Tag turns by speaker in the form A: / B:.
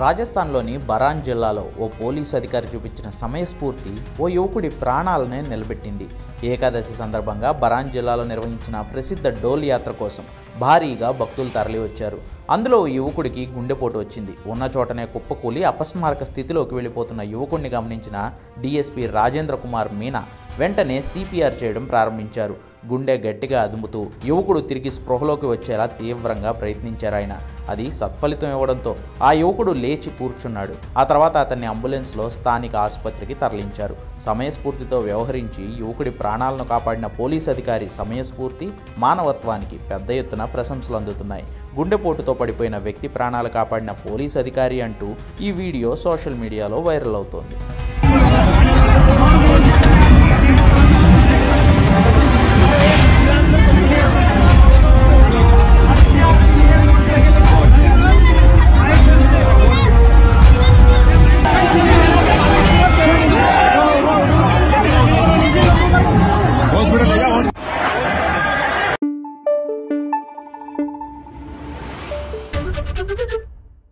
A: రాజస్థాన్లోని బరాన్ జిల్లాలో ఓ పోలీసు అధికారి చూపించిన సమయస్ఫూర్తి ఓ యువకుడి ప్రాణాలనే నిలబెట్టింది ఏకాదశి సందర్భంగా బరాన్ జిల్లాలో నిర్వహించిన ప్రసిద్ధ డోల్ యాత్ర కోసం భారీగా భక్తులు తరలివచ్చారు అందులో ఓ యువకుడికి గుండెపోటు వచ్చింది ఉన్న చోటనే కుప్పకూలి అపస్మారక స్థితిలోకి వెళ్ళిపోతున్న యువకుడిని గమనించిన డీఎస్పీ రాజేంద్ర కుమార్ మీనా వెంటనే సిపిఆర్ చేయడం ప్రారంభించారు గుండె గట్టిగా అదుముతూ యువకుడు తిరిగి స్పృహలోకి వచ్చేలా తీవ్రంగా ప్రయత్నించారు ఆయన అది సత్ఫలితం ఇవ్వడంతో ఆ యువకుడు లేచి కూర్చున్నాడు ఆ తర్వాత అతన్ని అంబులెన్స్లో స్థానిక ఆసుపత్రికి తరలించారు సమయస్ఫూర్తితో వ్యవహరించి యువకుడి ప్రాణాలను కాపాడిన పోలీస్ అధికారి సమయస్ఫూర్తి మానవత్వానికి పెద్ద ఎత్తున ప్రశంసలు అందుతున్నాయి గుండెపోటుతో పడిపోయిన వ్యక్తి ప్రాణాలు కాపాడిన పోలీస్ అధికారి అంటూ ఈ వీడియో సోషల్ మీడియాలో వైరల్ అవుతోంది